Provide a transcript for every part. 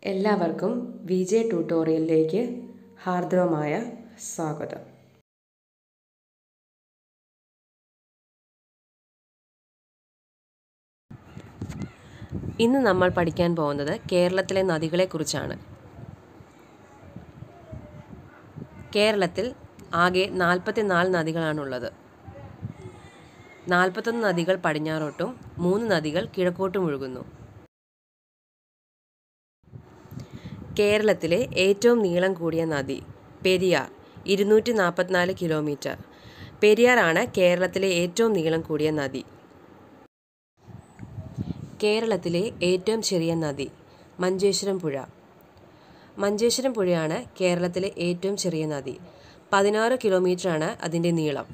എല്ലാവർക്കും V J ട്യൂട്ടോറിയലിലേക്ക് ഹാർദവമായ സ്വാഗതം ഇന്ന് നമ്മൾ പഠിക്കാൻ പോകുന്നത് കേരളത്തിലെ നദികളെക്കുറിച്ചാണ് കേരളത്തിൽ ആകെ നാൽപ്പത്തിനാല് നദികളാണുള്ളത് നാൽപ്പത്തൊന്ന് നദികൾ പടിഞ്ഞാറോട്ടും മൂന്ന് നദികൾ കിഴക്കോട്ടും ഒഴുകുന്നു കേരളത്തിലെ ഏറ്റവും നീളം കൂടിയ നദി പെരിയാർ ഇരുന്നൂറ്റി നാൽപ്പത്തിനാല് കിലോമീറ്റർ പെരിയാറാണ് കേരളത്തിലെ ഏറ്റവും നീളം കൂടിയ നദി കേരളത്തിലെ ഏറ്റവും ചെറിയ നദി മഞ്ചേശ്വരം പുഴ മഞ്ചേശ്വരം പുഴയാണ് കേരളത്തിലെ ഏറ്റവും ചെറിയ നദി പതിനാറ് കിലോമീറ്ററാണ് അതിൻ്റെ നീളം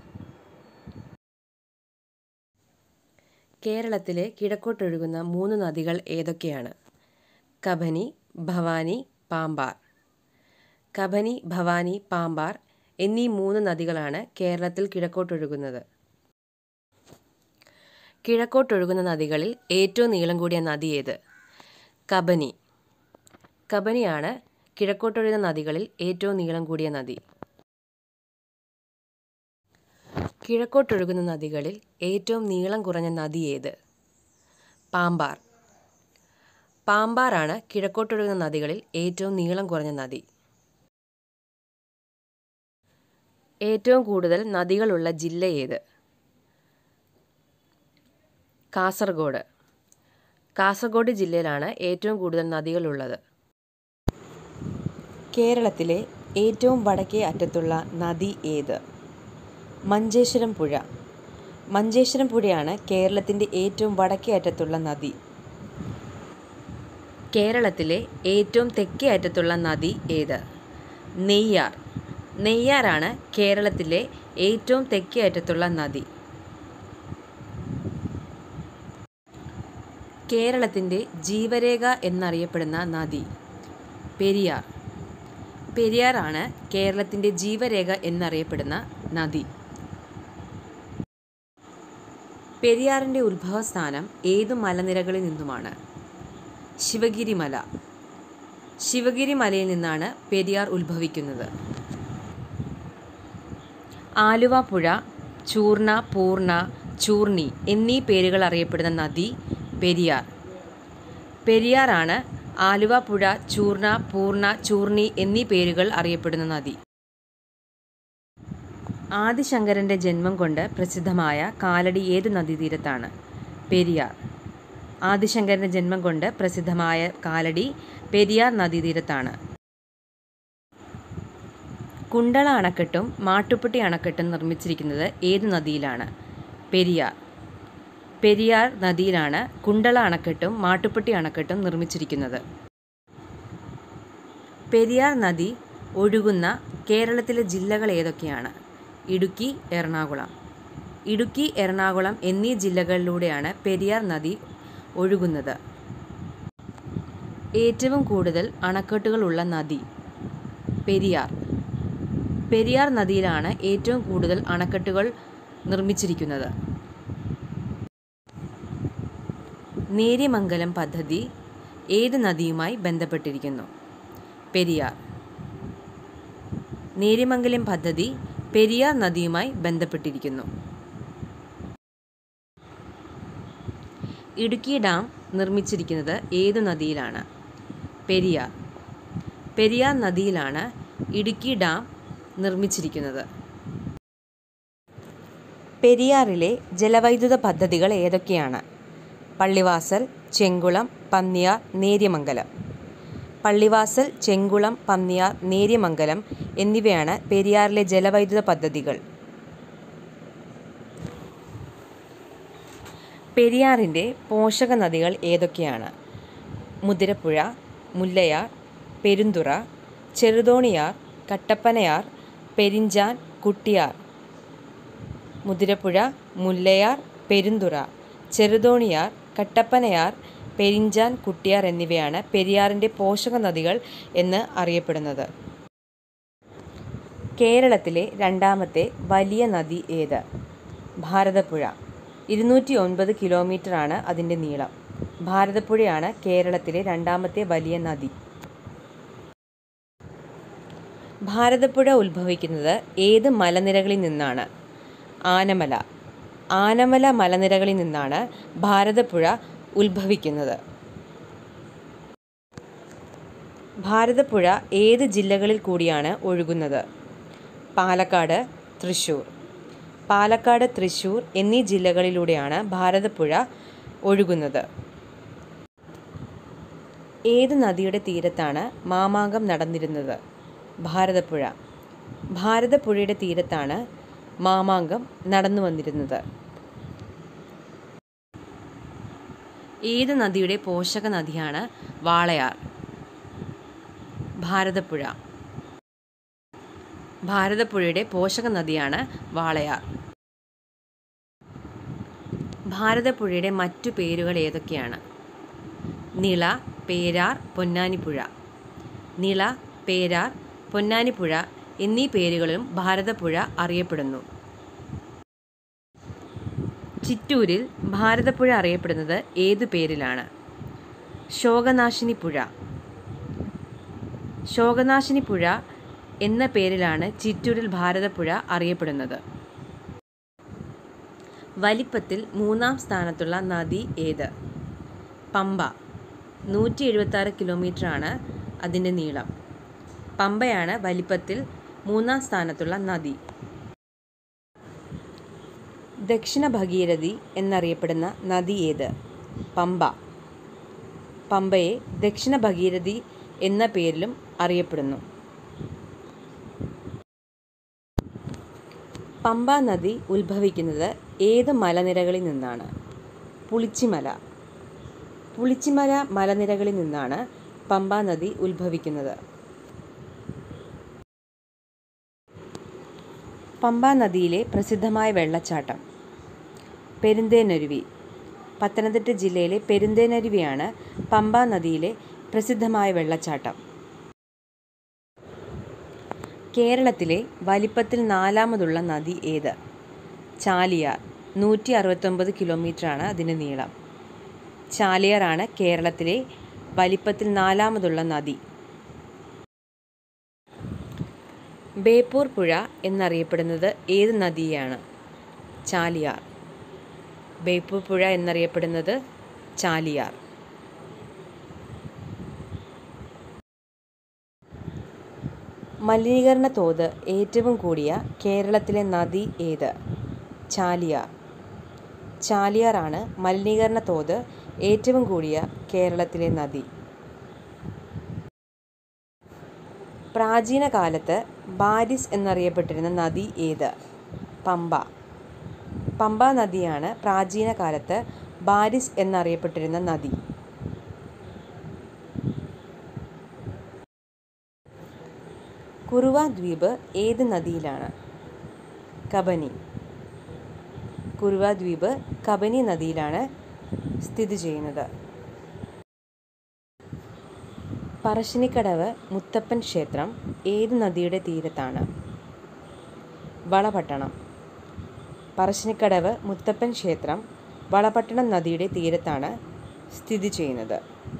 കേരളത്തിലെ കിഴക്കോട്ടൊഴുകുന്ന മൂന്ന് നദികൾ ഏതൊക്കെയാണ് കബനി ഭവാനി പാമ്പാർ കബനി ഭവാനി പാമ്പാർ എന്നീ മൂന്ന് നദികളാണ് കേരളത്തിൽ കിഴക്കോട്ടൊഴുകുന്നത് കിഴക്കോട്ടൊഴുകുന്ന നദികളിൽ ഏറ്റവും നീളം കൂടിയ നദി ഏത് കബനി കബനിയാണ് കിഴക്കോട്ടൊഴുകുന്ന നദികളിൽ ഏറ്റവും നീളം കൂടിയ നദി കിഴക്കോട്ടൊഴുകുന്ന നദികളിൽ ഏറ്റവും നീളം കുറഞ്ഞ നദി ഏത് പാമ്പാർ പാമ്പാറാണ് കിഴക്കോട്ടൊഴുകുന്ന നദികളിൽ ഏറ്റവും നീളം കുറഞ്ഞ നദി ഏറ്റവും കൂടുതൽ നദികളുള്ള ജില്ല ഏത് കാസർഗോഡ് കാസർഗോഡ് ജില്ലയിലാണ് ഏറ്റവും കൂടുതൽ നദികളുള്ളത് കേരളത്തിലെ ഏറ്റവും വടക്കേ അറ്റത്തുള്ള നദി ഏത് മഞ്ചേശ്വരം പുഴ മഞ്ചേശ്വരം പുഴയാണ് കേരളത്തിൻ്റെ ഏറ്റവും വടക്കേ അറ്റത്തുള്ള നദി കേരളത്തിലെ ഏറ്റവും തെക്കേ അറ്റത്തുള്ള നദി ഏത് നെയ്യാർ നെയ്യാറാണ് കേരളത്തിലെ ഏറ്റവും തെക്കേ അറ്റത്തുള്ള നദി കേരളത്തിൻ്റെ ജീവരേഖ എന്നറിയപ്പെടുന്ന നദി പെരിയാർ പെരിയാറാണ് കേരളത്തിൻ്റെ ജീവരേഖ എന്നറിയപ്പെടുന്ന നദി പെരിയാറിൻ്റെ ഉത്ഭവസ്ഥാനം ഏതു മലനിരകളിൽ നിന്നുമാണ് ശിവഗിരി മല ശിവഗിരി മലയിൽ നിന്നാണ് പെരിയാർ ഉത്ഭവിക്കുന്നത് ആലുവ പുഴ ചൂർണ പൂർണ ചൂർണി എന്നീ പേരുകൾ അറിയപ്പെടുന്ന നദി പെരിയാർ പെരിയാറാണ് ആലുവ പുഴ ചൂർണ പൂർണ ചൂർണി എന്നീ പേരുകൾ അറിയപ്പെടുന്ന നദി ആദിശങ്കരൻ്റെ ജന്മം കൊണ്ട് പ്രസിദ്ധമായ കാലടി ഏത് നദീതീരത്താണ് പെരിയാർ ആദിശങ്കരൻ്റെ ജന്മം കൊണ്ട് പ്രസിദ്ധമായ കാലടി പെരിയാർ നദീതീരത്താണ് കുണ്ടള അണക്കെട്ടും മാട്ടുപ്പെട്ടി അണക്കെട്ടും നിർമ്മിച്ചിരിക്കുന്നത് ഏത് നദിയിലാണ് പെരിയാർ പെരിയാർ നദിയിലാണ് കുണ്ടള അണക്കെട്ടും മാട്ടുപ്പെട്ടി അണക്കെട്ടും നിർമ്മിച്ചിരിക്കുന്നത് പെരിയാർ നദി ഒഴുകുന്ന കേരളത്തിലെ ജില്ലകൾ ഏതൊക്കെയാണ് ഇടുക്കി എറണാകുളം ഇടുക്കി എറണാകുളം എന്നീ ജില്ലകളിലൂടെയാണ് പെരിയാർ നദി ഒഴുകുന്നത് ഏറ്റവും കൂടുതൽ അണക്കെട്ടുകളുള്ള നദി പെരിയാർ പെരിയാർ നദിയിലാണ് ഏറ്റവും കൂടുതൽ അണക്കെട്ടുകൾ നിർമ്മിച്ചിരിക്കുന്നത് നേര്യമംഗലം പദ്ധതി ഏത് നദിയുമായി ബന്ധപ്പെട്ടിരിക്കുന്നു പെരിയാർ നേര്യമംഗലം പദ്ധതി പെരിയാർ നദിയുമായി ബന്ധപ്പെട്ടിരിക്കുന്നു ഇടുക്കി ഡാം നിർമ്മിച്ചിരിക്കുന്നത് ഏതു നദിയിലാണ് പെരിയാർ പെരിയാർ നദിയിലാണ് ഇടുക്കി ഡാം നിർമ്മിച്ചിരിക്കുന്നത് പെരിയാറിലെ ജലവൈദ്യുത പദ്ധതികൾ ഏതൊക്കെയാണ് പള്ളിവാസൽ ചെങ്കുളം പന്നിയാർ നേര്യമംഗലം പള്ളിവാസൽ ചെങ്കുളം പന്നിയാർ നേര്യമംഗലം എന്നിവയാണ് പെരിയാറിലെ ജലവൈദ്യുത പദ്ധതികൾ പെരിയാറിൻ്റെ പോഷക നദികൾ ഏതൊക്കെയാണ് മുതിരപ്പുഴ മുല്ലയാർ പെരുന്തുറ ചെറുതോണിയാർ കട്ടപ്പനയാർ പെരിഞ്ചാൻ കുട്ടിയാർ മുതിരപ്പുഴ മുല്ലയാർ പെരുന്തുറ ചെറുതോണിയാർ കട്ടപ്പനയാർ പെരിഞ്ചാൻ കുട്ടിയാർ എന്നിവയാണ് പെരിയാറിൻ്റെ പോഷക നദികൾ എന്ന് അറിയപ്പെടുന്നത് കേരളത്തിലെ രണ്ടാമത്തെ വലിയ നദി ഏത് ഭാരതപ്പുഴ ഇരുന്നൂറ്റി ഒൻപത് കിലോമീറ്ററാണ് അതിൻ്റെ നീളം ഭാരതപ്പുഴയാണ് കേരളത്തിലെ രണ്ടാമത്തെ വലിയ നദി ഭാരതപ്പുഴ ഉത്ഭവിക്കുന്നത് ഏത് മലനിരകളിൽ നിന്നാണ് ആനമല ആനമല മലനിരകളിൽ നിന്നാണ് ഭാരതപ്പുഴ ഉത്ഭവിക്കുന്നത് ഭാരതപ്പുഴ ഏത് ജില്ലകളിൽ കൂടിയാണ് ഒഴുകുന്നത് പാലക്കാട് തൃശ്ശൂർ പാലക്കാട് തൃശ്ശൂർ എന്നീ ജില്ലകളിലൂടെയാണ് ഭാരതപ്പുഴ ഒഴുകുന്നത് ഏത് നദിയുടെ തീരത്താണ് മാമാങ്കം നടന്നിരുന്നത് ഭാരതപ്പുഴ ഭാരതപ്പുഴയുടെ തീരത്താണ് മാമാങ്കം നടന്നു വന്നിരുന്നത് ഏത് നദിയുടെ പോഷക നദിയാണ് വാളയാർ ഭാരതപ്പുഴ ഭാരതപ്പുഴയുടെ പോഷക നദിയാണ് വാളയാർ ഭാരതപ്പുഴയുടെ മറ്റു പേരുകൾ ഏതൊക്കെയാണ് നിള പേരാർ പൊന്നാനിപ്പുഴ നിള പേരാർ പൊന്നാനിപ്പുഴ എന്നീ പേരുകളിലും ഭാരതപ്പുഴ അറിയപ്പെടുന്നു ചിറ്റൂരിൽ ഭാരതപ്പുഴ അറിയപ്പെടുന്നത് ഏതു പേരിലാണ് ശോകനാശിനി പുഴ ശോകനാശിനി പുഴ എന്ന പേരിലാണ് ചിറ്റൂരിൽ ഭാരതപ്പുഴ അറിയപ്പെടുന്നത് വലിപ്പത്തിൽ മൂന്നാം സ്ഥാനത്തുള്ള നദി ഏത് പമ്പ നൂറ്റി എഴുപത്താറ് കിലോമീറ്ററാണ് അതിൻ്റെ നീളം പമ്പയാണ് വലിപ്പത്തിൽ മൂന്നാം സ്ഥാനത്തുള്ള നദി ദക്ഷിണ ഭഗീരഥി എന്നറിയപ്പെടുന്ന നദി ഏത് പമ്പ പമ്പയെ ദക്ഷിണ ഭഗീരഥി എന്ന പേരിലും അറിയപ്പെടുന്നു പമ്പ നദി ഉത്ഭവിക്കുന്നത് ഏത് മലനിരകളിൽ നിന്നാണ് പുളിച്ചിമല പുളിച്ചിമല മലനിരകളിൽ നിന്നാണ് പമ്പ നദി ഉത്ഭവിക്കുന്നത് പമ്പ നദിയിലെ പ്രസിദ്ധമായ വെള്ളച്ചാട്ടം പെരുന്തേനരുവി പത്തനംതിട്ട ജില്ലയിലെ പെരുന്തേനരുവിയാണ് പമ്പ നദിയിലെ പ്രസിദ്ധമായ വെള്ളച്ചാട്ടം കേരളത്തിലെ വലിപ്പത്തിൽ നാലാമതുള്ള നദി ഏത് ചാലിയാർ നൂറ്റി അറുപത്തൊമ്പത് കിലോമീറ്ററാണ് അതിൻ്റെ നീളം ചാലിയാറാണ് കേരളത്തിലെ വലിപ്പത്തിൽ നാലാമതുള്ള നദി ബേപ്പൂർ പുഴ എന്നറിയപ്പെടുന്നത് ഏത് നദിയാണ് ചാലിയാർ ബേപ്പൂർ പുഴ എന്നറിയപ്പെടുന്നത് ചാലിയാർ മലിനീകരണ തോത് ഏറ്റവും കൂടിയ കേരളത്തിലെ നദി ഏത് ചാലിയാർ ചാലിയാറാണ് മലിനീകരണ തോത് ഏറ്റവും കൂടിയ കേരളത്തിലെ നദി പ്രാചീന കാലത്ത് ബാരിസ് എന്നറിയപ്പെട്ടിരുന്ന നദി ഏത് പമ്പ പമ്പ നദിയാണ് പ്രാചീന കാലത്ത് ബാരിസ് എന്നറിയപ്പെട്ടിരുന്ന നദി കുറുവ ദ്വീപ് ഏത് നദിയിലാണ് കബനി കുറുവ ദ്വീപ് കബനി നദിയിലാണ് സ്ഥിതി ചെയ്യുന്നത് പറശ്ശിനിക്കടവ് മുത്തപ്പൻ ക്ഷേത്രം ഏത് നദിയുടെ തീരത്താണ് വളപട്ടണം പറശ്ശിനിക്കടവ് മുത്തപ്പൻ ക്ഷേത്രം വളപട്ടണം നദിയുടെ തീരത്താണ് സ്ഥിതി ചെയ്യുന്നത്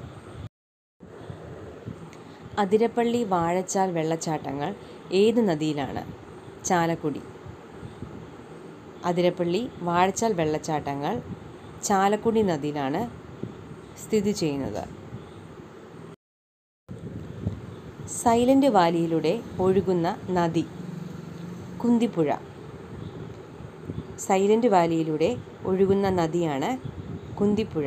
അതിരപ്പള്ളി വാഴച്ചാൽ വെള്ളച്ചാട്ടങ്ങൾ ഏത് നദിയിലാണ് ചാലക്കുടി അതിരപ്പള്ളി വാഴച്ചാൽ വെള്ളച്ചാട്ടങ്ങൾ ചാലക്കുടി നദിയിലാണ് സ്ഥിതി ചെയ്യുന്നത് സൈലന്റ് വാലിയിലൂടെ ഒഴുകുന്ന നദി കുന്തിപ്പുഴ സൈലന്റ് വാലിയിലൂടെ ഒഴുകുന്ന നദിയാണ് കുന്തിപ്പുഴ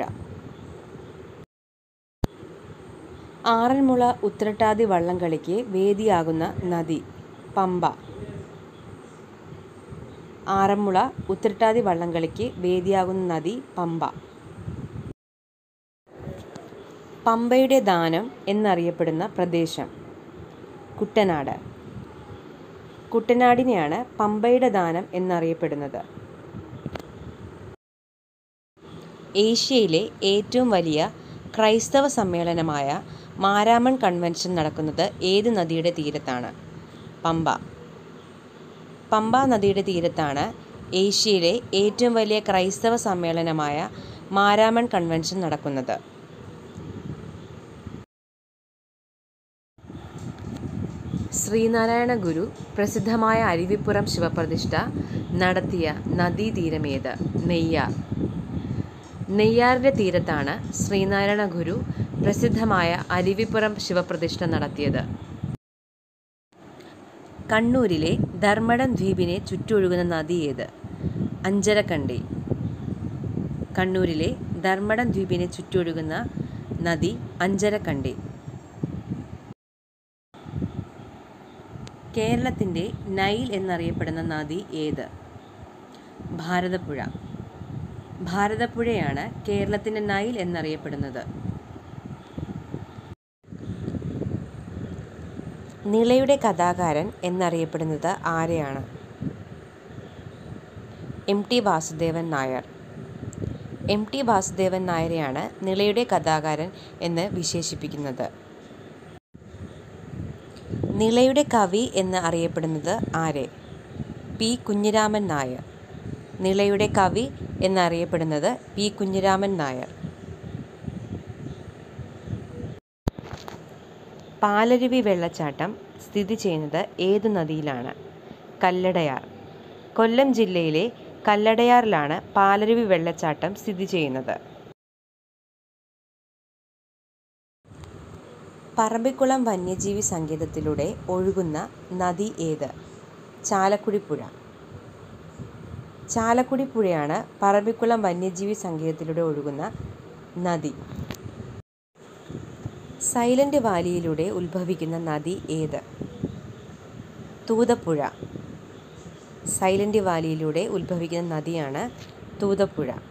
ആറന്മുള ഉത്രട്ടാതി വള്ളംകളിക്ക് വേദിയാകുന്ന നദി പമ്പ ആറന്മുള ഉത്രട്ടാതി വള്ളംകളിക്ക് വേദിയാകുന്ന നദി പമ്പ പമ്പയുടെ ദാനം എന്നറിയപ്പെടുന്ന പ്രദേശം കുട്ടനാട് കുട്ടനാടിനെയാണ് പമ്പയുടെ ദാനം എന്നറിയപ്പെടുന്നത് ഏഷ്യയിലെ ഏറ്റവും വലിയ ക്രൈസ്തവ സമ്മേളനമായ മാരാമൺ കൺവെൻഷൻ നടക്കുന്നത് ഏത് നദിയുടെ തീരത്താണ് പമ്പ പമ്പ നദിയുടെ തീരത്താണ് ഏഷ്യയിലെ ഏറ്റവും വലിയ ക്രൈസ്തവ സമ്മേളനമായ മാരാമൺ കൺവെൻഷൻ നടക്കുന്നത് ശ്രീനാരായണ ഗുരു പ്രസിദ്ധമായ അരുവിപ്പുറം ശിവപ്രതിഷ്ഠ നടത്തിയ നദീതീരമേത് നെയ്യാർ നെയ്യാറിൻ്റെ തീരത്താണ് ശ്രീനാരായണ ഗുരു പ്രസിദ്ധമായ അരുവിപ്പുറം ശിവപ്രതിഷ്ഠ നടത്തിയത് കണ്ണൂരിലെ ധർമ്മടം ദ്വീപിനെ ചുറ്റൊഴുകുന്ന നദി ഏത് അഞ്ചരക്കണ്ടി കണ്ണൂരിലെ ധർമ്മടം ദ്വീപിനെ ചുറ്റൊഴുകുന്ന നദി അഞ്ചരക്കണ്ടി കേരളത്തിൻ്റെ നൈൽ എന്നറിയപ്പെടുന്ന നദി ഏത് ഭാരതപ്പുഴ ഭാരതപ്പുഴയാണ് കേരളത്തിൻ്റെ നൈൽ എന്നറിയപ്പെടുന്നത് നിളയുടെ കഥാകാരൻ എന്നറിയപ്പെടുന്നത് ആരെയാണ് എം ടി വാസുദേവൻ നായർ എം ടി വാസുദേവൻ നായരെയാണ് നിളയുടെ കഥാകാരൻ എന്ന് വിശേഷിപ്പിക്കുന്നത് നിളയുടെ കവി എന്ന് അറിയപ്പെടുന്നത് ആരെ പി കുഞ്ഞിരാമൻ നായർ നിളയുടെ കവി എന്നറിയപ്പെടുന്നത് പി കുഞ്ഞിരാമൻ നായർ പാലരുവി വെള്ളച്ചാട്ടം സ്ഥിതി ചെയ്യുന്നത് ഏത് നദിയിലാണ് കല്ലടയാർ കൊല്ലം ജില്ലയിലെ കല്ലടയാറിലാണ് പാലരുവി വെള്ളച്ചാട്ടം സ്ഥിതി ചെയ്യുന്നത് പറമ്പിക്കുളം വന്യജീവി സങ്കേതത്തിലൂടെ ഒഴുകുന്ന നദി ഏത് ചാലക്കുടി പുഴ ചാലക്കുടി പുഴയാണ് പറമ്പിക്കുളം വന്യജീവി സങ്കേതത്തിലൂടെ ഒഴുകുന്ന നദി സൈലന്റ് വാലിയിലൂടെ ഉത്ഭവിക്കുന്ന നദി ഏത് തൂതപ്പുഴ സൈലന്റ് വാലിയിലൂടെ ഉത്ഭവിക്കുന്ന നദിയാണ് തൂതപ്പുഴ